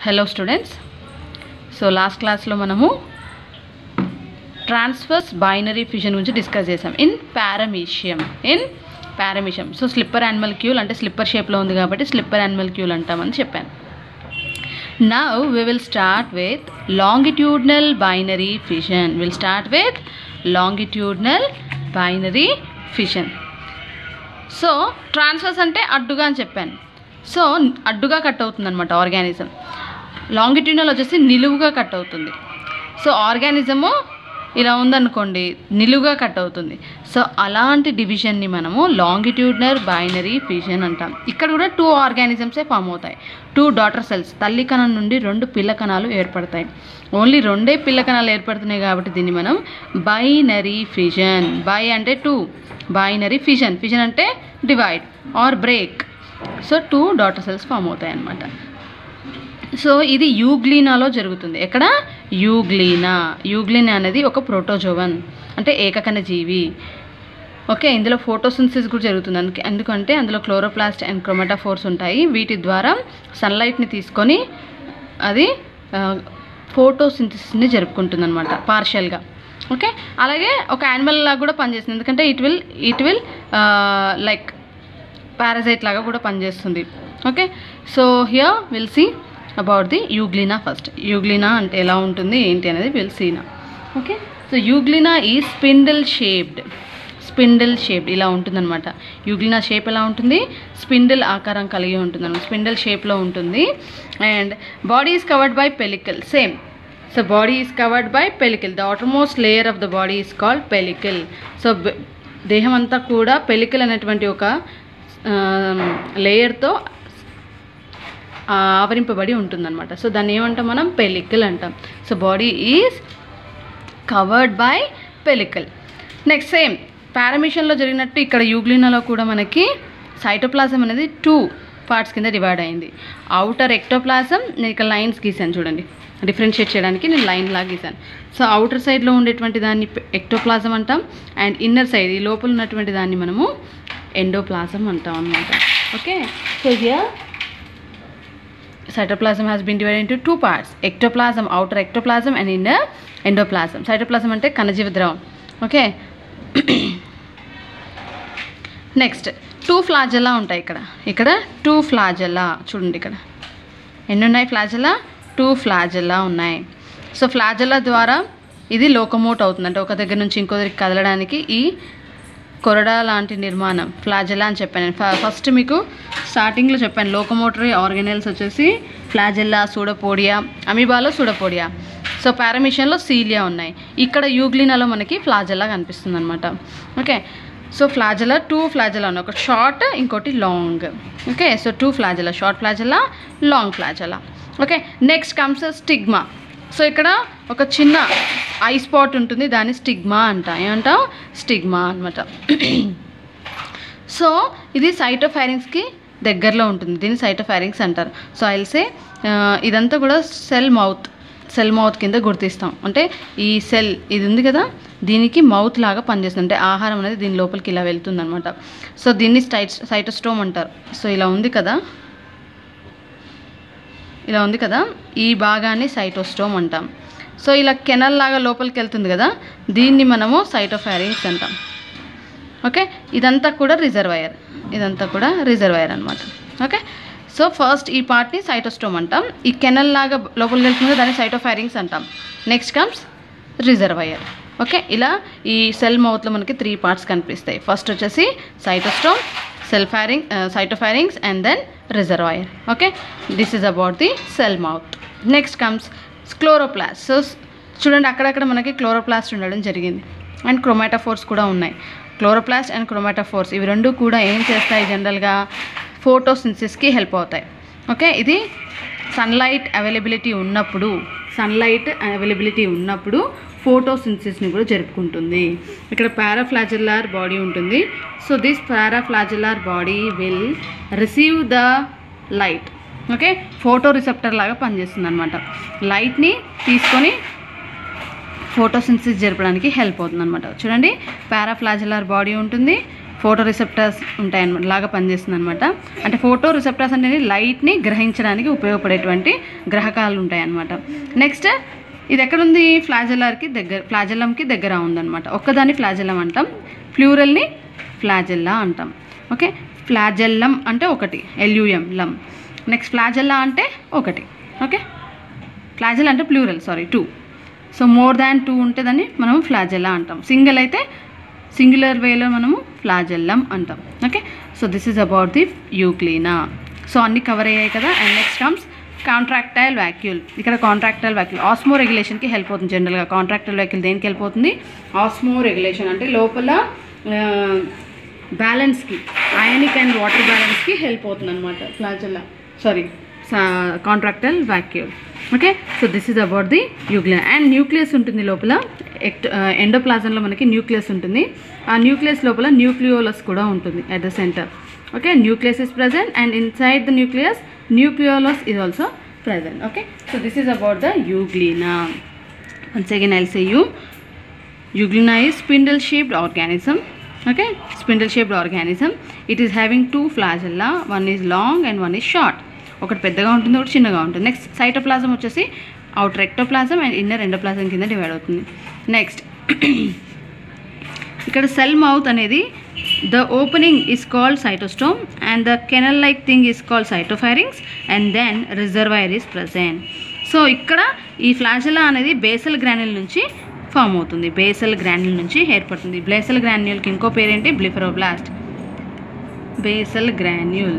hello students so last క్లాస్లో మనము transverse binary fission గురించి డిస్కస్ చేసాం in paramecium in paramecium so slipper animalcule అంటే slipper షేప్లో ఉంది కాబట్టి స్లిప్పర్ యానిమల్ క్యూల్ అంటామని చెప్పాను now we will start with longitudinal binary fission we'll start with longitudinal binary fission so transverse అంటే అడ్డుగా అని చెప్పాను సో అడ్డుగా కట్ అవుతుంది అనమాట ఆర్గానిజం లాంగిట్యూనల్ వచ్చేసి నిలువుగా కట్ అవుతుంది సో ఆర్గానిజము ఇలా ఉందనుకోండి నిలువుగా కట్ అవుతుంది సో అలాంటి డివిజన్ని మనము లాంగిట్యూడినల్ బైనరీ ఫిషన్ అంటాం ఇక్కడ కూడా టూ ఆర్గానిజమ్సే ఫామ్ అవుతాయి టూ డాటర్ సెల్స్ తల్లి కణం నుండి రెండు పిల్ల కణాలు ఏర్పడతాయి ఓన్లీ రెండే పిల్ల కణాలు ఏర్పడుతున్నాయి కాబట్టి దీన్ని మనం బైనరీ ఫిషన్ బై అంటే టూ బైనరీ ఫిషన్ ఫిషన్ అంటే divide or break so two daughter cells form అవుతాయి అన్నమాట సో ఇది యూగ్లీనాలో జరుగుతుంది ఎక్కడ యూగ్లీనా యూగ్లీనా అనేది ఒక ప్రోటోజోవన్ అంటే ఏకకణ జీవి ఓకే ఇందులో ఫోటోసింథసిస్ కూడా జరుగుతుంది అందుకే ఎందుకంటే అందులో క్లోరోప్లాస్ట్ అండ్ క్రోమాటోఫోర్స్ ఉంటాయి వీటి ద్వారా సన్లైట్ని తీసుకొని అది ఫోటోసింథసిస్ని జరుపుకుంటుంది అనమాట పార్షియల్గా ఓకే అలాగే ఒక యానిమల్ లాగా కూడా పనిచేస్తుంది ఎందుకంటే it will it will like parasite లాగా కూడా పనిచేస్తుంది okay so here will see about the Euglena first Euglena అంటే ఎలా ఉంటుంది ఏంటి అనేది విల్ సీనా ఓకే సో యూగ్లీనా ఈ స్పిండిల్ షేప్డ్ స్పిండిల్ షేప్డ్ ఇలా ఉంటుందన్నమాట యూగ్లినా షేప్ ఎలా ఉంటుంది స్పిండిల్ ఆకారం కలిగి ఉంటుంది అనమాట స్పిండిల్ షేప్లో ఉంటుంది and body is covered by pellicle same so body is covered by pellicle the outermost layer of the body is called pellicle so దేహం అంతా కూడా పెలికల్ అనేటువంటి ఒక లేయర్తో ఆవరింపబడి ఉంటుందన్నమాట సో దాన్ని ఏమంటాం మనం పెలికల్ అంటాం so body is covered by pellicle next same పారామిషన్లో జరిగినట్టు ఇక్కడ యూగ్లినాలో కూడా మనకి సైటోప్లాజం అనేది టూ పార్ట్స్ కింద డివైడ్ అయింది అవుటర్ ఎక్టోప్లాజం నేను ఇక్కడ లైన్స్ గీసాను చూడండి డిఫరెన్షియేట్ చేయడానికి నేను లైన్ లాగా గీసాను సో అవుటర్ సైడ్లో ఉండేటువంటి దాన్ని ఎక్టోప్లాజం అంటాం అండ్ ఇన్నర్ సైడ్ ఈ లోపల ఉన్నటువంటి దాన్ని మనము ఎండోప్లాజం అంటాం అనమాట okay so here cytoplasm has been divided into two parts ectoplasm outer ectoplasm and inner endoplasm cytoplasm అంటే కణజీవ ద్రవం ఓకే నెక్స్ట్ టూ ఫ్లాజెలా ఉంటాయి ఇక్కడ ఇక్కడ టూ ఫ్లాజెలా చూడండి ఇక్కడ ఎన్ని ఉన్నాయి ఫ్లాజెలా టూ ఫ్లాజెలా ఉన్నాయి సో ఫ్లాజెలా ద్వారా ఇది లోకమోట్ అవుతుంది అంటే ఒక దగ్గర నుంచి ఇంకో దగ్గరికి కదలడానికి ఈ కొరడా లాంటి నిర్మాణం ఫ్లాజెలా అని చెప్పాను నేను ఫస్ట్ మీకు స్టార్టింగ్లో చెప్పాను లోకమోటరీ ఆర్గనల్స్ వచ్చేసి ఫ్లాజెల్లా సూడపోడియా అమీబాలో సూడపోడియా సో పారామిషన్లో సీలియా ఉన్నాయి ఇక్కడ యూగ్లినాలో మనకి ఫ్లాజెలా కనిపిస్తుంది అనమాట okay so flagella two flagella ఉన్నాయి ఒక షార్ట్ ఇంకోటి long okay so two flagella short flagella long flagella okay next comes stigma so ఇక్కడ ఒక చిన్న ఐ స్పాట్ ఉంటుంది దాన్ని స్టిగ్మా అంట ఏమంటాం స్టిగ్మా అనమాట సో ఇది సైటోఫైరింగ్స్కి దగ్గరలో ఉంటుంది దీన్ని సైటోఫైరింగ్స్ అంటారు సో ఐల్సే ఇదంతా కూడా సెల్ మౌత్ సెల్ మౌత్ కింద గుర్తిస్తాం అంటే ఈ సెల్ ఇది ఉంది కదా దీనికి మౌత్ లాగా పనిచేస్తుంది అంటే ఆహారం అనేది దీని లోపలికి ఇలా వెళ్తుంది అనమాట సో దీన్ని సైట్ సైటోస్టోమ్ అంటారు సో ఇలా ఉంది కదా ఇలా ఉంది కదా ఈ భాగాన్ని సైటోస్టోమ్ అంటాం సో ఇలా కెనల్ లాగా లోపలికి వెళ్తుంది కదా దీన్ని మనము సైటోఫారింగ్స్ అంటాం ఓకే ఇదంతా కూడా రిజర్వాయర్ ఇదంతా కూడా రిజర్వాయర్ అనమాట ఓకే సో ఫస్ట్ ఈ పార్ట్ని సైటోస్టోమ్ అంటాం ఈ కెనల్ లాగా లోపలికి వెళ్తుంది దాన్ని సైటోఫారింగ్స్ అంటాం నెక్స్ట్ కమ్స్ రిజర్వాయర్ ఓకే ఇలా ఈ సెల్ మౌత్లో మనకి త్రీ పార్ట్స్ కనిపిస్తాయి ఫస్ట్ వచ్చేసి cytostome cell pharynx cytopharynx and then reservoir okay this is about the cell mouth next comes chloroplast so చూడండి అక్కడక్కడ మనకి క్లోరోప్లాస్ట్ ఉండడం జరిగింది అండ్ క్రొమాటోఫోర్స్ కూడా ఉన్నాయి క్లోరోప్లాస్ట్ అండ్ క్రొమాటోఫోర్స్ ఇవి రెండు కూడా ఏం చేస్తాయి జనరల్గా ఫోటోసిన్సిస్కి హెల్ప్ అవుతాయి ఓకే ఇది సన్లైట్ అవైలబిలిటీ ఉన్నప్పుడు సన్లైట్ అవైలబిలిటీ ఉన్నప్పుడు ఫోటోసిన్సిస్ని కూడా జరుపుకుంటుంది ఇక్కడ పారాఫ్లాజులార్ బాడీ ఉంటుంది so this paraflagellar body will receive the light okay photoreceptor లాగా పనిచేస్తుంది అనమాట లైట్ని తీసుకొని ఫోటోసిన్సిస్ జరపడానికి హెల్ప్ అవుతుంది అనమాట చూడండి పారాఫ్లాజులార్ బాడీ ఉంటుంది ఫోటో రిసెప్టర్స్ ఉంటాయన్నమాట లాగా పనిచేస్తుంది అనమాట అంటే ఫోటో రిసెప్టర్స్ అనేది లైట్ని గ్రహించడానికి ఉపయోగపడేటువంటి గ్రహకాలు ఉంటాయన్నమాట నెక్స్ట్ ఇది ఎక్కడుంది ఫ్లాజెల్లార్కి దగ్గర ఫ్లాజెల్లంకి దగ్గర ఉందన్నమాట ఒక్కదాన్ని ఫ్లాజెల్లం అంటాం ప్లూరల్ని ఫ్లాజెల్లా అంటాం ఓకే ఫ్లాజెల్లం అంటే ఒకటి ఎల్యుఎం లం నెక్స్ట్ ఫ్లాజెల్లా అంటే ఒకటి ఓకే ఫ్లాజెల్ అంటే plural sorry two so more than two ఉంటే దాన్ని మనం ఫ్లాజెల్లా అంటాం సింగిల్ అయితే సింగులర్ వేలో మనము ఫ్లాజెల్లం అంటాం okay so this is about the Euglena so అన్ని కవర్ అయ్యాయి కదా and next comes contractile vacuole ఇక్కడ కాంట్రాక్టైల్ వ్యాక్యూల్ ఆస్మో రెగ్యులేషన్కి హెల్ప్ అవుతుంది జనరల్గా కాంట్రాక్టైల్ వ్యాక్యూల్ దేనికి హెల్ప్ అవుతుంది ఆస్మో రెగ్యులేషన్ అంటే లోపల బ్యాలెన్స్కి అయానిక్ అండ్ వాటర్ బ్యాలెన్స్కి హెల్ప్ అవుతుంది అనమాట flagella sorry contractile vacuole okay so this is about the Euglena and nucleus ఉంటుంది లోపల ఎక్ట్ ఎండోప్లాజంలో మనకి న్యూక్లియస్ ఉంటుంది ఆ న్యూక్లియస్ లోపల న్యూక్లియోలస్ కూడా ఉంటుంది at the centre okay nucleus is present and inside the nucleus nucleolus is also present okay so this is about the euglena once again i'll say you euglena is spindle shaped organism okay spindle shaped organism it is having two flagella one is long and one is short ఒకటి పెద్దగా ఉంటుంది ఒకటి చిన్నగా ఉంటుంది next cytoplasm వచ్చేసి out ectoplasm and inner endoplasm కింద divide అవుతుంది next ఇక్కడ సెల్ మౌత్ అనేది the opening is called cytostome and the canal like thing is called cytopharynx and then reservoir is present so ఇక్కడ ఈ ఫ్లాజెలా అనేది basal granule నుంచి form అవుతుంది basal granule నుంచి ఏర్పడుతుంది బేసల్ గ్రాన్యుల్కి ఇంకో పేరేంటి బ్లిఫరోబ్లాస్ట్ బేసల్ గ్రాన్యూల్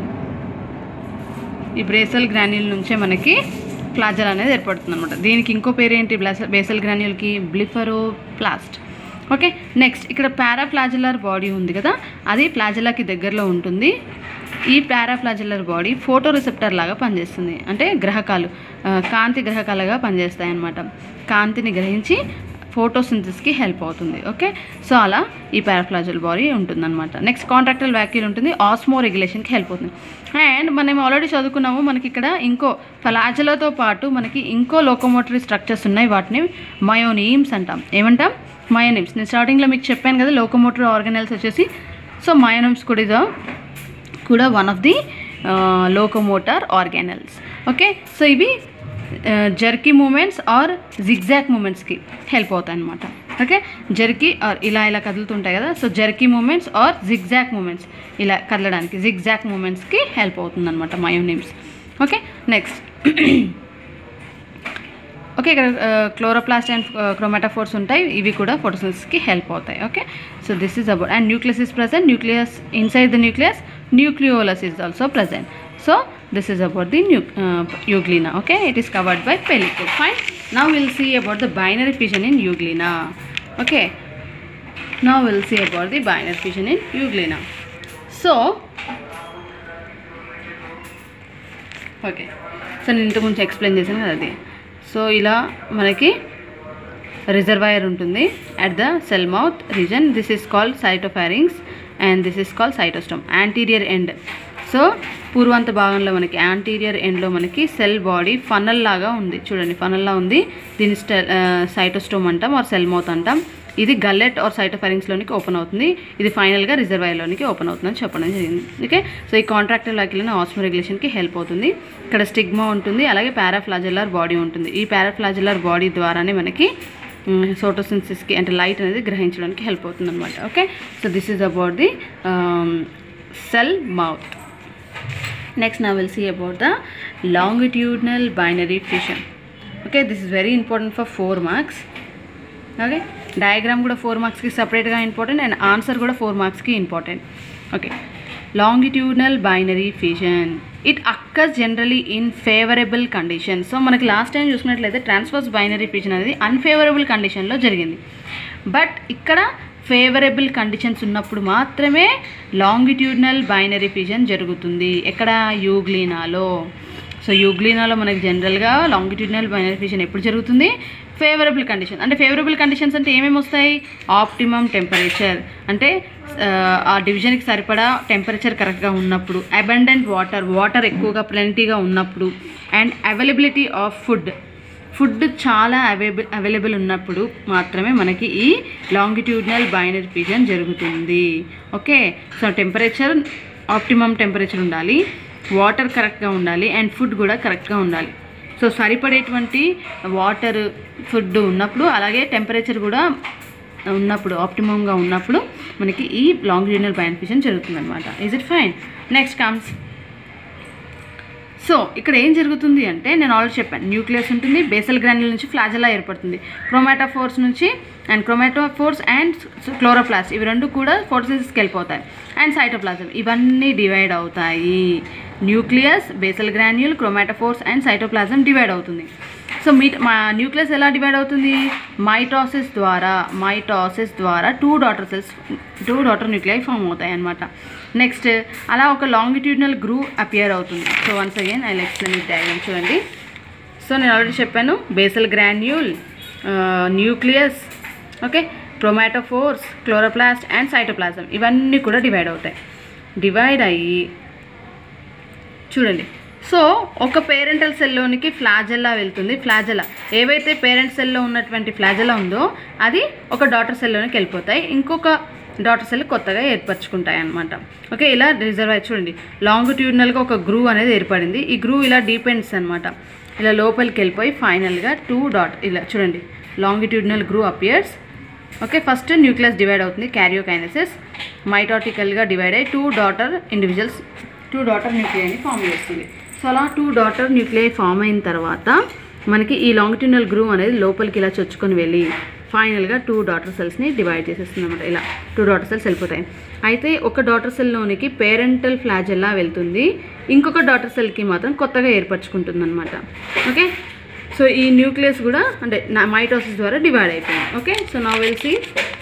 ఈ బ్రేసల్ గ్రాన్యూల్ నుంచే మనకి ఫ్లాజల్ అనేది ఏర్పడుతుంది అనమాట దీనికి ఇంకో పేరు ఏంటి బ్లాస- బేసల్ గ్రాన్యూల్కి బ్లిఫరోప్లాస్ట్ ఓకే నెక్స్ట్ ఇక్కడ పారాఫ్లాజులర్ బాడీ ఉంది కదా అది ఫ్లాజెలాకి దగ్గరలో ఉంటుంది ఈ పారాఫ్లాజులర్ బాడీ ఫోటో రిసెప్టర్ లాగా పనిచేస్తుంది అంటే గ్రహకాలు ఆ, కాంతి గ్రహకాలుగా పనిచేస్తాయి అన్నమాట కాంతిని గ్రహించి ఫోటోసింథసిస్కి హెల్ప్ అవుతుంది ఓకే సో అలా ఈ పారాఫ్లాజల్ బాడీ ఉంటుందన్నమాట నెక్స్ట్ కాంట్రాక్టల్ వ్యాక్యూల్ ఉంటుంది ఆస్మో రెగ్యులేషన్కి హెల్ప్ అవుతుంది అండ్ మనం ఆల్రెడీ చదువుకున్నాము మనకి ఇక్కడ ఇంకో ఫ్లాజలతో పాటు మనకి ఇంకో లోకోమోటరీ స్ట్రక్చర్స్ ఉన్నాయి వాటిని మయోనీమ్స్ అంటాం ఏమంటాం మయోనిమ్స్ నేను స్టార్టింగ్లో మీకు చెప్పాను కదా లోకోమోటరీ ఆర్గనల్స్ వచ్చేసి సో మయోనిమ్స్ కూడా ఇదో కూడా one of the locomotor organelles okay so ఇవి జర్కీ మూమెంట్స్ ఆర్ జిగ్జాక్ మూమెంట్స్కి హెల్ప్ అవుతాయి అనమాట ఓకే జర్కీ ఆర్ ఇలా ఇలా కదులుతుంటాయి కదా so jerky movements or zigzag movements ఇలా కదలడానికి జిగ్జాక్ మూమెంట్స్కి హెల్ప్ అవుతుంది అనమాట మయోనిమ్స్ ఓకే నెక్స్ట్ ఓకే ఇక్కడ క్లోరోప్లాస్ట్ అండ్ క్రోమాటోఫోర్స్ ఉంటాయి ఇవి కూడా ఫోటోసిన్స్కి హెల్ప్ అవుతాయి okay so this is about and nucleus is present nucleus inside the nucleus nucleolus is also present so this is about the new Euglena okay it is covered by pellicle fine now will see about the binary fission in Euglena okay now will see about the binary fission in Euglena so okay so నేను ఇంతకు ముందు explain చేశాను కదా అది so ఇలా మనకి reservoir ఉంటుంది at the cell mouth region this is called cytopharynx and this is called cytostome anterior end so పూర్వాంత భాగంలో మనకి యాంటీరియర్ ఎండ్లో మనకి సెల్ బాడీ ఫనల్ లాగా ఉంది చూడండి ఫనల్లా ఉంది దీన్ని స్టె సైటోస్టోమ్ అంటాం ఆర్ సెల్ మౌత్ అంటాం ఇది గల్లెట్ ఆర్ సైటోఫారింగ్స్లోనికి ఓపెన్ అవుతుంది ఇది ఫైనల్గా రిజర్వాయర్లోనికి ఓపెన్ అవుతుందని చెప్పడం జరిగింది ఓకే సో ఈ కాంట్రాక్టర్ వ్యాక్యులైన ఆస్మో రెగ్యులేషన్కి హెల్ప్ అవుతుంది ఇక్కడ స్టిగ్మా ఉంటుంది అలాగే పారాఫ్లాజులర్ బాడీ ఉంటుంది ఈ పారాఫ్లాజులర్ బాడీ ద్వారానే మనకి సోటోసిన్సిస్కి అంటే లైట్ అనేది గ్రహించడానికి హెల్ప్ అవుతుంది అనమాట okay so this is about the cell mouth next నా will see about the longitudinal binary fission okay this is very important for four marks okay diagram కూడా ఫోర్ మార్క్స్కి సపరేట్గా ఇంపార్టెంట్ అండ్ ఆన్సర్ కూడా four మార్క్స్కి important okay longitudinal binary fission it occurs generally in favourable condition so మనకి last time చూసినట్లయితే transverse binary fission అనేది unfavourable కండిషన్లో జరిగింది బట్ ఇక్కడ ఫేవరబుల్ కండిషన్స్ ఉన్నప్పుడు మాత్రమే లాంగిట్యూడినల్ బైనరీ ఫిషన్ జరుగుతుంది ఎక్కడ యూగ్లీనాలో సో యూగ్లీనాలో మనకి జనరల్గా లాంగిట్యూడినల్ బైనరీ ఫిషన్ ఎప్పుడు జరుగుతుంది ఫేవరబుల్ కండిషన్ అంటే ఫేవరబుల్ కండిషన్స్ అంటే ఏమేమి వస్తాయి ఆప్టిమమ్ టెంపరేచర్ అంటే ఆ, ఆ డివిజన్కి సరిపడా టెంపరేచర్ కరెక్ట్గా ఉన్నప్పుడు అబండెంట్ వాటర్ వాటర్ ఎక్కువగా ప్లెంటీగా ఉన్నప్పుడు and availability of food food చాలా అవైలబుల్ అవైలబుల్ ఉన్నప్పుడు మాత్రమే మనకి ఈ లాంగిట్యూడినల్ బైనరీ ఫిజన్ జరుగుతుంది okay so temperature optimum temperature ఉండాలి వాటర్ కరెక్ట్గా ఉండాలి అండ్ ఫుడ్ కూడా కరెక్ట్గా ఉండాలి సో సరిపడేటువంటి వాటర్ ఫుడ్ ఉన్నప్పుడు అలాగే టెంపరేచర్ కూడా ఉన్నప్పుడు ఆప్టిమమ్గా ఉన్నప్పుడు మనకి ఈ లాంగిట్యూడినల్ బైనరీ ఫిజన్ జరుగుతుంది అనమాట is it fine next comes so ఇక్కడ ఏం జరుగుతుంది అంటే నేను ఆల్రెడీ చెప్పాను న్యూక్లియస్ ఉంటుంది బేసల్ గ్రాన్యుల్ నుంచి ఫ్లాజెలా ఏర్పడుతుంది క్రోమాటోఫోర్స్ నుంచి అండ్ క్రోమాటోఫోర్స్ అండ్ క్లోరోప్లాస్ట్ ఇవి రెండు కూడా ఫోటోసిస్కి వెళ్ళిపోతాయి అండ్ సైటోప్లాజం ఇవన్నీ డివైడ్ అవుతాయి nucleus basal granule chromatophores and cytoplasm divide అవుతుంది సో మీ మా న్యూక్లియస్ ఎలా డివైడ్ అవుతుంది మైటాసిస్ ద్వారా మైటాసిస్ ద్వారా two daughter cells two daughter nuclei form అవుతాయి అనమాట నెక్స్ట్ అలా ఒక లాంగిట్యూడినల్ గ్రూ అపియర్ అవుతుంది so once again I explain it diagram చూడండి సో నేను ఆల్రెడీ చెప్పాను basal granule nucleus okay chromatophores chloroplast and cytoplasm ఇవన్నీ కూడా డివైడ్ అవుతాయి డివైడ్ అయ్యి చూడండి సో ఒక పేరెంటల్ సెల్లోనికి ఫ్లాజెల్లా వెళ్తుంది ఫ్లాజెల్లా ఏవైతే పేరెంట్ సెల్లో ఉన్నటువంటి ఫ్లాజెల్లా ఉందో అది ఒక డాటర్ సెల్లోనికి వెళ్ళిపోతాయి ఇంకొక డాటర్ సెల్ కొత్తగా ఏర్పరచుకుంటాయి అనమాట ఓకే ఇలా రిజర్వ్ చూడండి లాంగిట్యూడినల్గా ఒక గ్రూ అనేది ఏర్పడింది ఈ గ్రూ ఇలా డీపెండ్స్ అనమాట ఇలా లోపలికి వెళ్ళిపోయి ఫైనల్గా టూ డాట్ ఇలా చూడండి longitudinal groove appears okay first nucleus divide అవుతుంది క్యారియోకైనసిస్ మైటాటికల్గా డివైడ్ అయ్యి two daughter individuals two daughter న్యూక్లియైని ఫామ్ చేస్తుంది సో అలా టూ డాటర్ న్యూక్లియై ఫామ్ అయిన తర్వాత మనకి ఈ లాంగిట్యూనల్ గ్రూ అనేది లోపలికి ఇలా చొచ్చుకొని వెళ్ళి ఫైనల్గా టూ డాటర్ సెల్స్ని డివైడ్ చేసేస్తుంది అనమాట ఇలా టూ డాటర్ సెల్స్ వెళ్ళిపోతాయి అయితే ఒక డాటర్ సెల్లోనికి పేరెంటల్ ఫ్లాజెల్లా వెళ్తుంది ఇంకొక డాటర్ సెల్కి మాత్రం కొత్తగా ఏర్పరచుకుంటుంది అనమాట ఓకే సో ఈ న్యూక్లియస్ కూడా అంటే మైటోసిస్ ద్వారా డివైడ్ అయిపోయింది ఓకే సో నా వెల్సి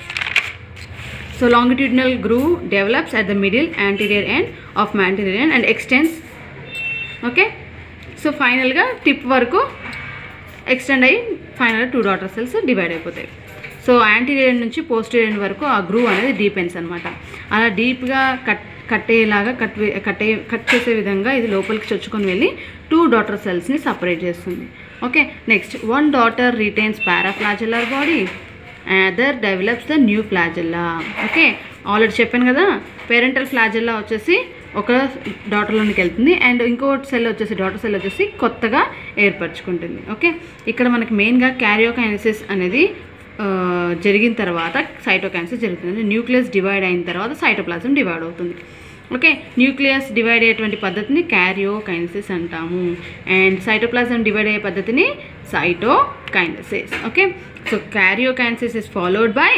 so longitudinal groove develops at the middle anterior end of anterior end and extends okay so ఫైనల్గా టిప్ వరకు ఎక్స్టెండ్ అయ్యి ఫైనల్గా టూ డాటర్ సెల్స్ డివైడ్ అయిపోతాయి సో యాంటీరియర్ నుంచి పోస్టీరియర్ వరకు ఆ గ్రూవ్ అనేది డీపెన్స్ అనమాట అలా డీప్గా కట్ కట్టేలాగా కట్ వే- కట్టే కట్ చేసే విధంగా ఇది లోపలికి చొచ్చుకొని వెళ్ళి టూ డాటర్ సెల్స్ని సపరేట్ చేస్తుంది okay next one daughter retains paraflagellar body other develops the new flagella okay already చెప్పాను కదా పేరెంటల్ ఫ్లాజెల్లా వచ్చేసి ఒక డాటర్లోనికి వెళ్తుంది అండ్ ఇంకో సెల్ వచ్చేసి డాటర్ సెల్ వచ్చేసి కొత్తగా ఏర్పరచుకుంటుంది ఓకే ఇక్కడ మనకి మెయిన్గా క్యారియోకైనసిస్ అనేది ఆ, జరిగిన తర్వాత సైటోకైనసిస్ జరుగుతుంది అంటే న్యూక్లియస్ డివైడ్ అయిన తర్వాత సైటోప్లాజం డివైడ్ అవుతుంది ఓకే న్యూక్లియస్ డివైడ్ అయ్యేటువంటి పద్ధతిని క్యారియోకైనసిస్ అంటాము అండ్ సైటోప్లాజం డివైడ్ అయ్యే పద్ధతిని cytokinesis okay so karyokinesis is followed by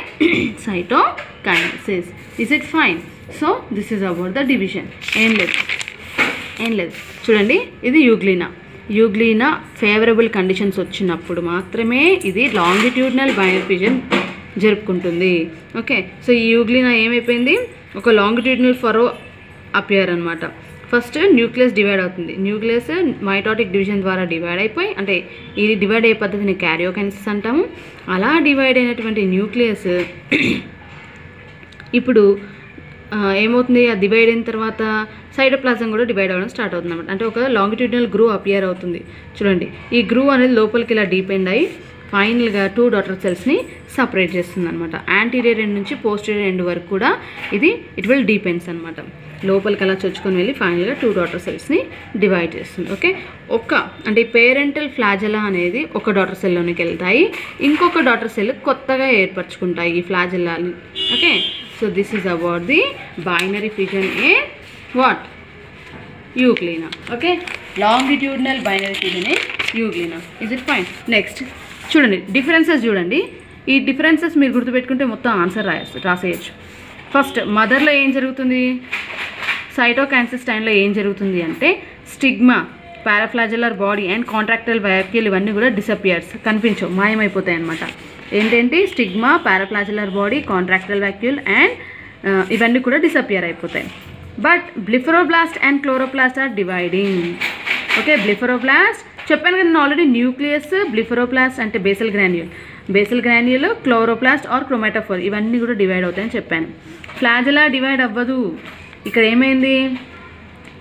cytokinesis is it fine so this is about the division ఏం లేదు ఏం లేదు చూడండి ఇది యూగ్లీనా యూగ్లీనా ఫేవరబుల్ కండిషన్స్ వచ్చినప్పుడు మాత్రమే ఇది లాంగిట్యూడినల్ బయోఫిజన్ జరుపుకుంటుంది ఓకే సో ఈ యూగ్లీనా ఏమైపోయింది ఒక లాంగిట్యూడినల్ ఫరో అపియర్ అనమాట ఫస్ట్ న్యూక్లియస్ డివైడ్ అవుతుంది న్యూక్లియస్ మైటాటిక్ డివిజన్ ద్వారా డివైడ్ అయిపోయి అంటే ఇది డివైడ్ అయ్యే పద్ధతిని క్యారియోకైనసిస్ అంటాము అలా డివైడ్ అయినటువంటి న్యూక్లియస్ ఇప్పుడు ఆ, ఏమవుతుంది అది డివైడ్ అయిన తర్వాత సైటోప్లాజం కూడా డివైడ్ అవ్వడం స్టార్ట్ అవుతుంది అనమాట అంటే ఒక లాంగిట్యూడినల్ గ్రూ అపియర్ అవుతుంది చూడండి ఈ గ్రూ అనేది లోపలికి ఇలా డీపెండ్ అయ్యి ఫైనల్గా టూ డాటర్ సెల్స్ని సపరేట్ చేస్తుంది అనమాట యాంటీరియర్ ఎండ్ నుంచి పోస్టీరియర్ ఎండ్ వరకు కూడా ఇది ఇట్ విల్ డీపెండ్స్ అనమాట లోపలికి అలా చొచ్చుకొని వెళ్ళి ఫైనల్గా టూ డాటర్ సెల్స్ని డివైడ్ చేస్తుంది ఓకే ఒక్క అంటే పేరెంటల్ ఫ్లాజెలా అనేది ఒక డాటర్ సెల్లోనికి వెళ్తాయి ఇంకొక డాటర్ సెల్ కొత్తగా ఏర్పరచుకుంటాయి ఈ ఫ్లాజెల్లాని okay so this is about the binary fission a what Euglena okay longitudinal binary fission a Euglena is it fine next చూడండి డిఫరెన్సెస్ చూడండి ఈ డిఫరెన్సెస్ మీరు గుర్తుపెట్టుకుంటే మొత్తం ఆన్సర్ రాయచ్చు రాసేయచ్చు ఫస్ట్ మదర్లో ఏం జరుగుతుంది సైటోకాన్సిస్ టైంలో ఏం జరుగుతుంది అంటే stigma paraflagellar body and contractile vacuole ఇవన్నీ కూడా డిసపియర్స్ కనిపించవు మాయమైపోతాయి అనమాట ఏంటంటే stigma paraflagellar body contractile vacuole and ఇవన్నీ కూడా డిసపియర్ అయిపోతాయి but blepharoblast and chloroplast are dividing okay blepharoplast చెప్పాను కదా నేను ఆల్రెడీ న్యూక్లియస్ బ్లిఫరోప్లాస్ట్ అంటే basal granule basal granule chloroplast or chromatophore ఇవన్నీ కూడా డివైడ్ అవుతాయని చెప్పాను ఫ్లాజెలా డివైడ్ అవ్వదు ఇక్కడ ఏమైంది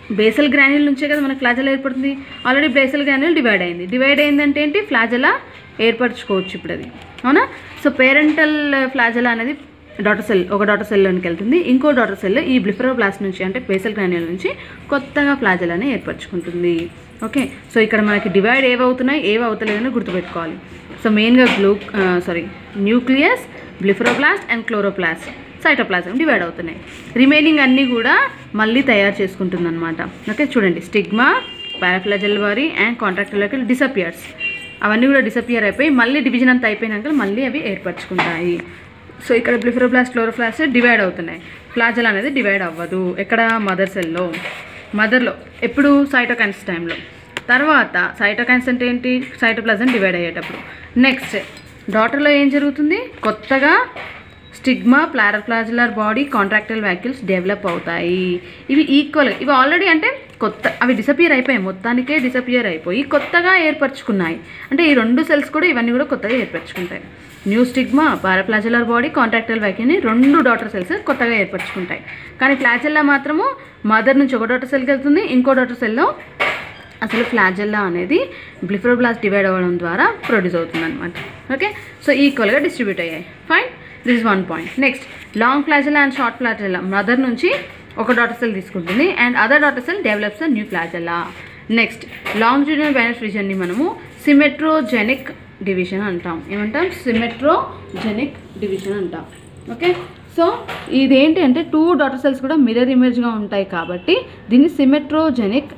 బేసల్ గ్రాన్యుల్ నుంచే కదా మనకి ఫ్లాజెలా ఏర్పడుతుంది ఆల్రెడీ బేసల్ గ్రాన్యుల్ డివైడ్ అయింది డివైడ్ అయిందంటే ఏంటి ఫ్లాజెలా ఏర్పరచుకోవచ్చు ఇప్పుడు అది అవునా సో పేరెంటల్ ఫ్లాజెలా అనేది డాటర్ సెల్ ఒక డాటర్ సెల్లోనికి వెళ్తుంది ఇంకో డాటర్ సెల్ ఈ బ్లిఫరోబ్లాస్ట్ నుంచి అంటే బేసల్ గ్రాన్యుల్ నుంచి కొత్తగా ఫ్లాజెలాని ఏర్పరచుకుంటుంది ఓకే సో ఇక్కడ మనకి డివైడ్ ఏవవుతున్నాయి ఏవి అవుతలేదని గుర్తుపెట్టుకోవాలి సో మెయిన్గా glue sorry nucleus blepharoblast and chloroplast cytoplasm divide అవుతున్నాయి రిమైనింగ్ అన్నీ కూడా మళ్ళీ తయారు చేసుకుంటుంది అనమాట ఓకే చూడండి స్టిగ్మా పారాఫ్లాజల్ వారి అండ్ కాంట్రాక్టులకి డిసపియర్స్ అవన్నీ కూడా డిసపియర్ అయిపోయి మళ్ళీ డివిజన్ అంతా అయిపోయినాక మళ్ళీ అవి ఏర్పరచుకుంటాయి సో ఇక్కడ బ్లిఫరోబ్లాస్ట్ క్లోరోప్లాస్ట్ డివైడ్ అవుతున్నాయి ఫ్లాజల్ అనేది డివైడ్ అవ్వదు ఎక్కడ మదర్ సెల్లో మదర్లో ఎప్పుడు సైటోకైన్స్ టైంలో తర్వాత సైటోకైన్స్ అంటే ఏంటి సైటోప్లాజం డివైడ్ అయ్యేటప్పుడు నెక్స్ట్ డాటర్లో ఏం జరుగుతుంది కొత్తగా stigma paraflagellar body contractile vacuoles develop అవుతాయి ఇవి ఈక్వల్ ఇవి ఆల్రెడీ అంటే కొత్త అవి డిసపియర్ అయిపోయాయి మొత్తానికే డిసపియర్ అయిపోయి కొత్తగా ఏర్పరచుకున్నాయి అంటే ఈ రెండు సెల్స్ కూడా ఇవన్నీ కూడా కొత్తగా ఏర్పరచుకుంటాయి new stigma paraflagellar body contractile వ్యాక్యూల్ని రెండు డాటర్ సెల్స్ కొత్తగా ఏర్పరచుకుంటాయి కానీ ఫ్లాజెల్లా మాత్రము మదర్ నుంచి ఒక డాటర్ సెల్కి వెళ్తుంది ఇంకో డాటర్ సెల్లో అసలు ఫ్లాజెల్లా అనేది బ్లిఫ్రోబ్లాస్ట్ డివైడ్ అవ్వడం ద్వారా ప్రొడ్యూస్ అవుతుంది అనమాట ఓకే సో ఈక్వల్గా డిస్ట్రిబ్యూట్ అయ్యాయి fine this is one point next long flagella and short flagella mother నుంచి ఒక డాటర్ సెల్ తీసుకుంటుంది and other daughter cell develops new flagella next long జూనియర్ బైనస్ డివిజన్ని మనము సిమెట్రోజెనిక్ డివిజన్ అంటాం ఏమంటాం సిమెట్రోజెనిక్ డివిజన్ అంటాం ఓకే సో ఇదేంటి అంటే టూ డాటర్ సెల్స్ కూడా మిరర్ ఇమేజ్గా ఉంటాయి కాబట్టి దీన్ని symmetrogenic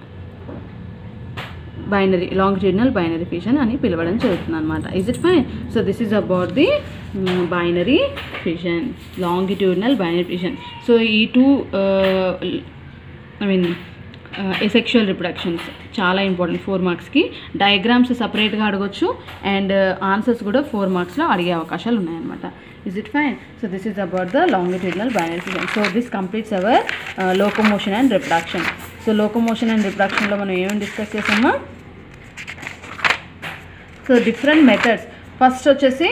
binary longitudinal binary fission అని పిలవడం జరుగుతుంది అనమాట is it fine so this is about the binary fission longitudinal binary fission so ఈ two I mean asexual reproductions చాలా ఇంపార్టెంట్ ఫోర్ మార్క్స్కి డయాగ్రామ్స్ సపరేట్గా అడగొచ్చు అండ్ ఆన్సర్స్ కూడా ఫోర్ మార్క్స్లో అడిగే అవకాశాలు ఉన్నాయన్నమాట is it fine so this is about the longitudinal binary fission so this completes our locomotion and reproduction so locomotion and రిప్రొడక్షన్లో మనం ఏమేమి డిస్కస్ చేసామా సో డిఫరెంట్ మెథడ్స్ ఫస్ట్ వచ్చేసి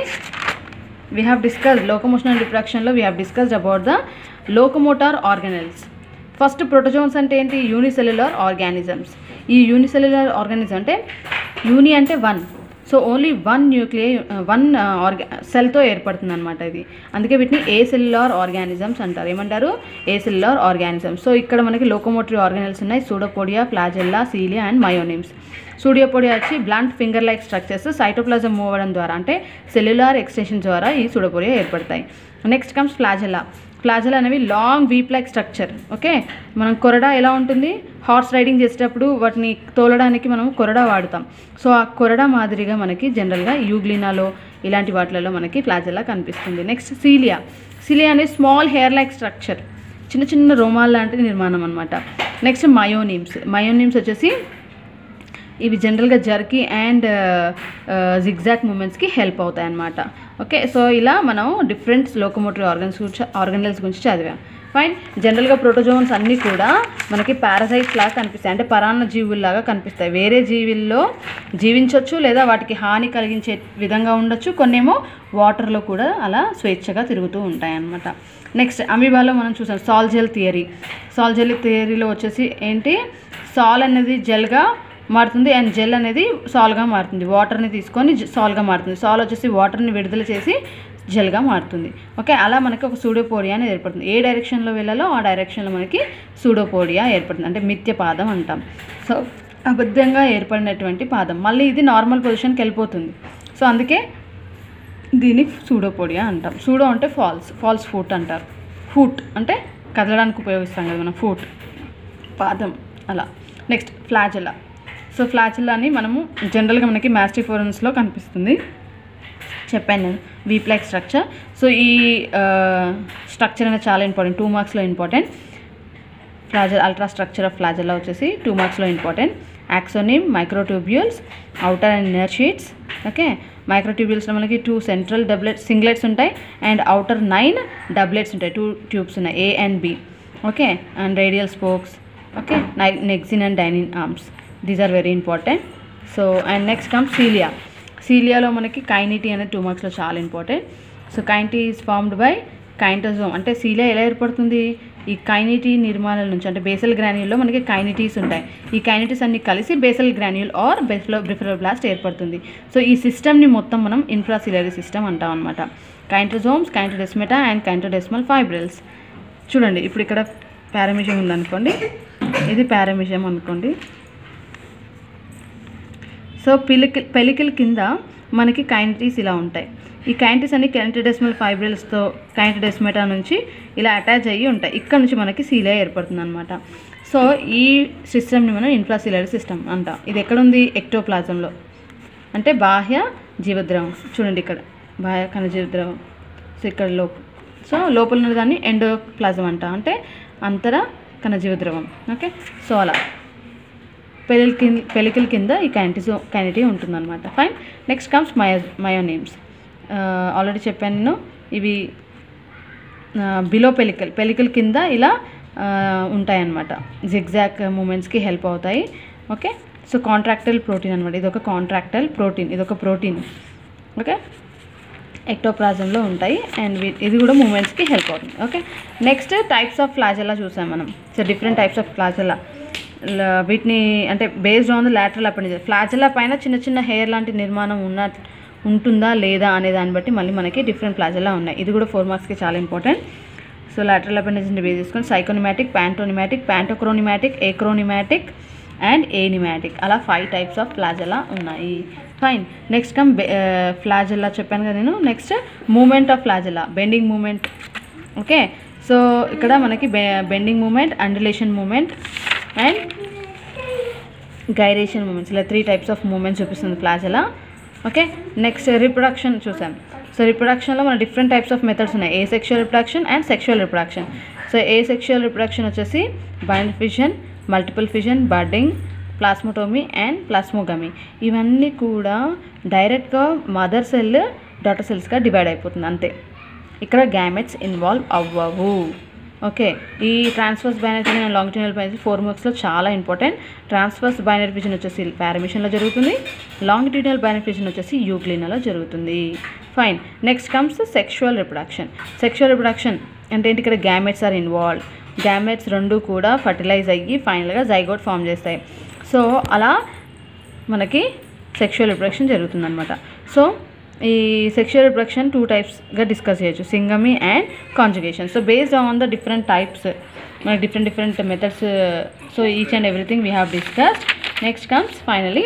we have discuss locomotion and రిప్రొడక్షన్లో we have discussed about the locomotor organelles first protozoans అంటే ఏంటి unicellular organisms ఈ unicellular organism అంటే uni అంటే one so only one nuclei one ఆర్గా సెల్తో ఏర్పడుతుంది అనమాట ఇది అందుకే వీటిని ఏ సెల్యులార్ ఆర్గానిజమ్స్ అంటారు ఏమంటారు ఏ సెల్యులార్ ఆర్గానిజమ్స్ సో ఇక్కడ మనకి లోకోమోటరీ ఆర్గానిల్స్ ఉన్నాయి pseudopodia flagella cilia and myonemes pseudopodia వచ్చి blunt finger like structures cytoplasm move అవ్వడం ద్వారా అంటే సెల్యులార్ ఎక్స్టెన్షన్ ద్వారా ఈ సూడోపోడియా ఏర్పడతాయి నెక్స్ట్ కమ్స్ ఫ్లాజెల్లా ఫ్లాజెల్ అనేవి long whip like structure okay మనం కొరడా ఎలా ఉంటుంది హార్స్ రైడింగ్ చేసేటప్పుడు వాటిని తోలడానికి మనం కొరడా వాడతాం సో ఆ కొరడా మాదిరిగా మనకి జనరల్గా యూగ్లినాలో ఇలాంటి వాటిలలో మనకి ఫ్లాజెల్లా కనిపిస్తుంది నెక్స్ట్ సీలియా సీలియా అనేది స్మాల్ హెయిర్ లైక్ స్ట్రక్చర్ చిన్న చిన్న రోమాల్ లాంటి నిర్మాణం అనమాట నెక్స్ట్ మయోనిమ్స్ మయోనిమ్స్ వచ్చేసి ఇవి జనరల్గా జర్కీ అండ్ జిగ్జాక్ మూమెంట్స్కి హెల్ప్ అవుతాయి అన్నమాట ఓకే సో ఇలా మనం డిఫరెంట్ లోకోమోటరీ ఆర్గన్స్ గురించి ఆర్గనల్స్ గురించి చదివాం ఫైన్ జనరల్గా ప్రోటోజోన్స్ అన్నీ కూడా మనకి పారాసైట్స్ లాగా కనిపిస్తాయి అంటే పరాన్న జీవుల్లాగా కనిపిస్తాయి వేరే జీవుల్లో జీవించవచ్చు లేదా వాటికి హాని కలిగించే విధంగా ఉండొచ్చు కొన్నేమో వాటర్లో కూడా అలా స్వేచ్ఛగా తిరుగుతూ ఉంటాయి అన్నమాట నెక్స్ట్ అమీబాలో మనం చూసాం sol gel theory sol gel థియరీలో వచ్చేసి ఏంటి సాల్ అనేది జెల్గా మారుతుంది అండ్ జెల్ అనేది సాల్గా మారుతుంది వాటర్ని తీసుకొని జ- సాల్గా మారుతుంది సాల్ వచ్చేసి వాటర్ని విడుదల చేసి జెల్గా మారుతుంది ఓకే అలా మనకి ఒక సూడోపోడియా అనేది ఏర్పడుతుంది ఏ డైరెక్షన్లో వెళ్ళాలో ఆ డైరెక్షన్లో మనకి సూడోపోడియా ఏర్పడుతుంది అంటే మిథ్య పాదం అంటాం సో అబద్ధంగా ఏర్పడినటువంటి పాదం మళ్ళీ ఇది నార్మల్ పొజిషన్కి వెళ్ళిపోతుంది సో అందుకే దీన్ని సూడోపోడియా అంటాం సూడో అంటే ఫాల్స్ ఫాల్స్ ఫుట్ అంటారు ఫుట్ అంటే కదలడానికి ఉపయోగిస్తాం కదా మనం ఫుట్ పాదం అలా నెక్స్ట్ ఫ్లాజెలా సో ఫ్లాజెలాని మనము జనరల్గా మనకి మ్యాస్టిఫోరన్స్లో కనిపిస్తుంది చెప్పాను నేను వీప్లైక్ స్ట్రక్చర్ సో ఈ స్ట్రక్చర్ అనేది చాలా ఇంపార్టెంట్ టూ మార్క్స్లో important flagellar ultra structure of flagella వచ్చేసి టూ మార్క్స్లో important axoneme microtubules outer and inner sheaths okay మైక్రోట్యూబ్యూల్స్లో మనకి టూ సెంట్రల్ డబ్లెట్ సింగ్లెట్స్ ఉంటాయి అండ్ అవుటర్ నైన్ డబ్లెట్స్ ఉంటాయి టూ ట్యూబ్స్ ఉన్నాయి A and B okay and radial spokes okay nexin and dynein arms these are very important so and next come cilia సీలియాలో మనకి కైనిటీ అనేది two మార్క్స్లో చాలా important so kinety is formed by kinetosome అంటే cilia ఎలా ఏర్పడుతుంది ఈ కైనిటీ నిర్మాణాల నుంచి అంటే బేసల్ గ్రాన్యూల్లో మనకి కైనిటీస్ ఉంటాయి ఈ కైనిటీస్ అన్ని కలిసి బేసల్ గ్రాన్యూల్ ఆర్ బెఫ్లో బ్రిఫరోబ్లాస్ట్ ఏర్పడుతుంది సో ఈ సిస్టమ్ని మొత్తం మనం ఇన్ఫ్రాసిలరీ సిస్టమ్ అంటాం అనమాట కైంట్రోజోమ్స్ కైంట్రోడెస్మెటా అండ్ కైంట్రోడెస్మల్ ఫైబ్రిల్స్ చూడండి ఇప్పుడు ఇక్కడ పారామిషం ఉందనుకోండి ఇది పారామిషం అనుకోండి సో పిలికి పెలికల్ కింద మనకి కైంటిస్ ఇలా ఉంటాయి ఈ కైంటిస్ అన్ని కెంటడెస్మల్ ఫైబ్రిల్స్తో కైంటడెస్మెటా నుంచి ఇలా అటాచ్ అయ్యి ఉంటాయి ఇక్కడ నుంచి మనకి సీలే ఏర్పడుతుంది అనమాట సో ఈ సిస్టమ్ని మనం ఇన్ఫ్లాసిలరీ సిస్టమ్ అంటాం ఇది ఎక్కడ ఉంది ఎక్టోప్లాజంలో అంటే బాహ్య జీవద్రవం చూడండి ఇక్కడ బాహ్య కణజీవద్రవం సో ఇక్కడ లోపు సో లోపల ఉన్న దాన్ని ఎండోప్లాజం అంట అంటే అంతర కణజీవద్రవం ఓకే సో అలా పెలిల్ కింద పెలికల కింద ఈ కైంటిజో కైనిటీ ఉంటుందన్నమాట fine next comes myo myonemes already చెప్పాను నేను ఇవి బిలో పెలికల్ పెలికల్ కింద ఇలా ఆ, ఉంటాయన్నమాట జిగ్జాక్ మూమెంట్స్కి హెల్ప్ అవుతాయి ఓకే సో కాంట్రాక్టల్ ప్రోటీన్ అనమాట ఇది ఒక కాంట్రాక్టల్ ప్రోటీన్ ఇది ఒక ప్రోటీన్ ఓకే ఎక్టోప్లాజంలో ఉంటాయి అండ్ వీ- ఇది కూడా మూమెంట్స్కి హెల్ప్ అవుతుంది okay next types of flagella చూసాం మనం so different types of flagella వీటిని అంటే based on the lateral appendage flagella పైన చిన్న చిన్న హెయిర్ లాంటి నిర్మాణం ఉన్న ఉంటుందా లేదా అనే దాన్ని బట్టి మళ్ళీ మనకి డిఫరెంట్ ఫ్లాజెలా ఉన్నాయి ఇది కూడా ఫోర్ మార్క్స్కి చాలా ఇంపార్టెంట్ సో లాటరల్ అపెండేజ్ని బేస్ చేసుకొని stichonematic pantonematic pantacronematic acronematic and anematic అలా ఫైవ్ టైప్స్ ఆఫ్ ఫ్లాజెలా ఉన్నాయి ఫైన్ నెక్స్ట్ కమ్ ఫ్లాజెల్లా చెప్పాను కదా నేను next movement of flagella bending movement okay so ఇక్కడ మనకి బె bending movement undulation movement and gyration movements ఇలా త్రీ టైప్స్ ఆఫ్ మూమెంట్స్ చూపిస్తుంది ఫ్లాజెలా ఓకే నెక్స్ట్ రిప్రొడక్షన్ చూసాం సో రిప్రొడక్షన్లో మన డిఫరెంట్ టైప్స్ ఆఫ్ మెథడ్స్ ఉన్నాయి asexual reproduction and sexual reproduction so asexual reproduction వచ్చేసి binary fission multiple fission budding plasmotomy and plasmogamy ఇవన్నీ కూడా డైరెక్ట్గా mother cell daughter సెల్స్గా డివైడ్ అయిపోతుంది అంతే ఇక్కడ గ్యామెట్స్ ఇన్వాల్వ్ అవ్వవు ఓకే ఈ transverse binary fission and longitudinal binary four మార్క్స్లో చాలా ఇంపార్టెంట్ ట్రాన్స్ఫర్స్ బైనరీ ఫిజన్ వచ్చేసి పారమిషన్లో జరుగుతుంది లాంగిట్యూనల్ బైనరీ ఫిజన్ వచ్చేసి యూక్లినాలో జరుగుతుంది fine next comes sexual reproduction sexual reproduction అంటే ఏంటి ఇక్కడ గ్యామెట్స్ ఆర్ ఇన్వాల్వ్ గ్యామెట్స్ రెండు కూడా ఫర్టిలైజ్ అయ్యి ఫైనల్గా జైగోట్ ఫామ్ చేస్తాయి సో అలా మనకి సెక్షువల్ రిప్రొడక్షన్ జరుగుతుందన్నమాట సో ఈ సెక్షువల్ రిప్రొడక్షన్ టూ టైప్స్గా డిస్కస్ చేయొచ్చు syngamy and conjugation so based on the different types మనకి different different methods so each and everything we have discussed next comes finally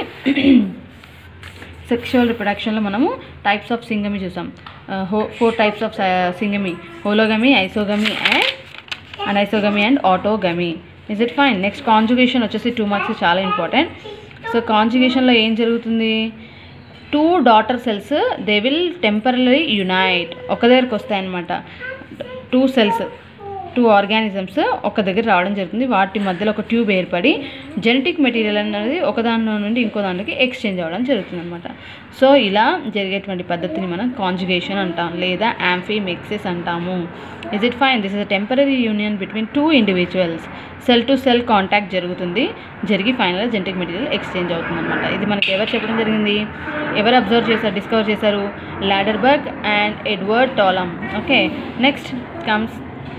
sexual రిప్రొడక్షన్లో మనము types of syngamy చూసాం హో four types of syngamy hologamy isogamy and anisogamy and autogamy is it fine next conjugation వచ్చేసి two marks చాలా important so కాంజుగేషన్లో ఏం జరుగుతుంది two daughter cells they will temporary unite ఒక దగ్గరికి వస్తాయన్నమాట టూ సెల్స్ టూ ఆర్గానిజమ్స్ ఒక దగ్గర రావడం జరుగుతుంది వాటి మధ్యలో ఒక ట్యూబ్ ఏర్పడి జెనెటిక్ మెటీరియల్ అనేది ఒక దానిలో నుండి ఇంకో దానికి ఎక్స్చేంజ్ అవ్వడం జరుగుతుంది అనమాట సో ఇలా జరిగేటువంటి పద్ధతిని మనం కాంజుగేషన్ అంటాం లేదా యాంఫీమిక్సిస్ అంటాము is it fine this is a temporary union between two individuals cell to cell contact జరుగుతుంది జరిగి ఫైనల్గా జెనెటిక్ మెటీరియల్ ఎక్స్చేంజ్ అవుతుంది అనమాట ఇది మనకి ఎవరు చెప్పడం జరిగింది ఎవరు అబ్జర్వ్ చేశారు డిస్కవర్ చేశారు Lederberg and Edward Tatum okay next comes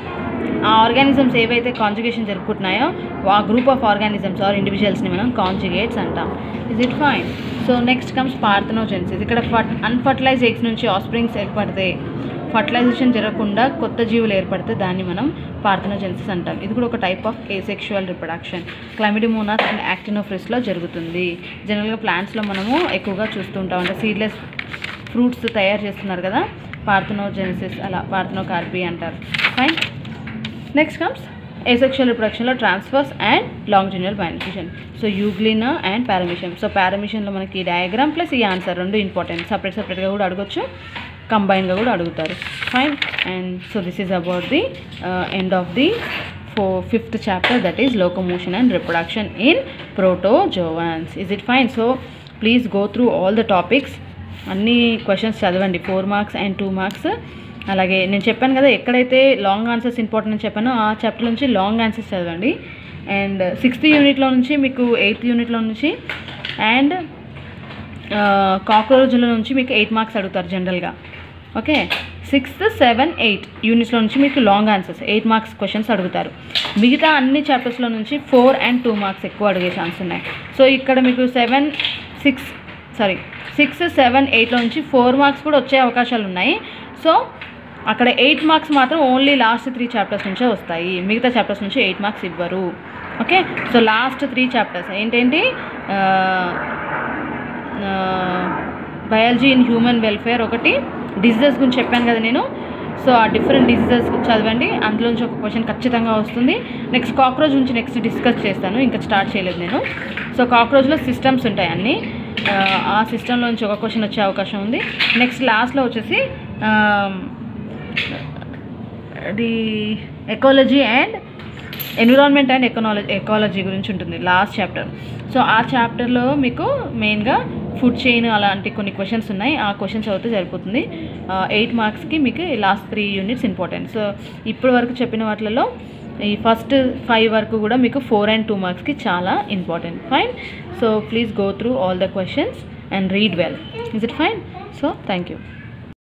ఆ ఆర్గానిజమ్స్ ఏవైతే కాంజుగేషన్ జరుపుకుంటున్నాయో ఆ గ్రూప్ ఆఫ్ ఆర్గానిజమ్స్ ఆర్ ఇండివిజువల్స్ని మనం కాంజుగేట్స్ అంటాం is it fine so next comes parthenogenesis ఇక్కడ ఫట్ అన్ఫర్టిలైజ్ ఎగ్స్ నుంచి ఆస్ప్రింగ్స్ ఏర్పడితే ఫర్టిలైజేషన్ జరగకుండా కొత్త జీవులు ఏర్పడితే దాన్ని మనం పార్థనోజెన్సిస్ అంటాం ఇది కూడా ఒక type of asexual reproduction Chlamydomonas and యాక్టినోఫ్రిస్లో జరుగుతుంది జనరల్గా ప్లాంట్స్లో మనము ఎక్కువగా చూస్తూ ఉంటాం అంటే సీడ్లెస్ ఫ్రూట్స్ తయారు చేస్తున్నారు కదా పార్థనోజెన్సిస్ అలా పార్థనోకార్పీ అంటారు ఫైన్ నెక్స్ట్ కమ్స్ ఏసెక్షువల్ రిప్రొడక్షన్లో transverse and longitudinal binary fission so Euglena and Paramecium so పారమిషన్లో మనకి డయాగ్రామ్ ప్లస్ ఈ ఆన్సర్ రెండు ఇంపార్టెంట్ సపరేట్ సపరేట్గా కూడా అడగొచ్చు కంబైన్గా కూడా అడుగుతారు fine and so this is about the end of the ఫో fifth chapter that is locomotion and reproduction in protozoans is it fine so please go through all the topics అన్ని questions చదవండి four marks and two marks అలాగే నేను చెప్పాను కదా ఎక్కడైతే long answers important అని చెప్పానో ఆ చాప్టర్ నుంచి లాంగ్ ఆన్సర్స్ చదవండి అండ్ సిక్స్త్ యూనిట్లో నుంచి మీకు ఎయిత్ యూనిట్లో నుంచి అండ్ కాక్రోచ్ల నుంచి మీకు ఎయిట్ మార్క్స్ అడుగుతారు జనరల్గా ఓకే సిక్స్త్ సెవెన్ ఎయిట్ యూనిట్స్లో నుంచి మీకు long answers eight marks questions అడుగుతారు మిగతా అన్ని చాప్టర్స్లో నుంచి ఫోర్ అండ్ టూ మార్క్స్ ఎక్కువ అడిగే ఛాన్స్ ఉన్నాయి సో ఇక్కడ మీకు seven six sorry six seven ఎయిట్లో నుంచి ఫోర్ మార్క్స్ కూడా వచ్చే అవకాశాలు ఉన్నాయి సో అక్కడ ఎయిట్ మార్క్స్ మాత్రం ఓన్లీ లాస్ట్ త్రీ చాప్టర్స్ నుంచే వస్తాయి మిగతా చాప్టర్స్ నుంచి ఎయిట్ మార్క్స్ ఇవ్వరు okay so last three chapters ఏంటేంటి బయాలజీ ఇన్ హ్యూమన్ వెల్ఫేర్ ఒకటి డిసీజెస్ గురించి చెప్పాను కదా నేను సో ఆ డిఫరెంట్ డిసీజెస్ చదవండి అందులో నుంచి ఒక క్వశ్చన్ ఖచ్చితంగా వస్తుంది నెక్స్ట్ కాక్రోచ్ నుంచి నెక్స్ట్ డిస్కస్ చేస్తాను ఇంకా స్టార్ట్ చేయలేదు నేను సో కాక్రోచ్లో సిస్టమ్స్ ఉంటాయి అన్నీ ఆ, ఆ సిస్టంలో నుంచి ఒక క్వశ్చన్ వచ్చే అవకాశం ఉంది నెక్స్ట్ లాస్ట్లో వచ్చేసి ఆ, అది ఎకాలజీ అండ్ ఎన్విరాన్మెంట్ అండ్ ఎకనాలజీ ఎకాలజీ గురించి ఉంటుంది లాస్ట్ చాప్టర్ సో ఆ చాప్టర్లో మీకు మెయిన్గా ఫుడ్ చైన్ అలాంటి కొన్ని క్వశ్చన్స్ ఉన్నాయి ఆ క్వశ్చన్స్ చదివితే సరిపోతుంది ఎయిట్ మార్క్స్కి మీకు last three units important so ఇప్పటి వరకు చెప్పిన వాటిలలో ఈ ఫస్ట్ ఫైవ్ వరకు కూడా మీకు ఫోర్ అండ్ టూ మార్క్స్కి చాలా important fine so please go through all the questions and read well is it fine so thank you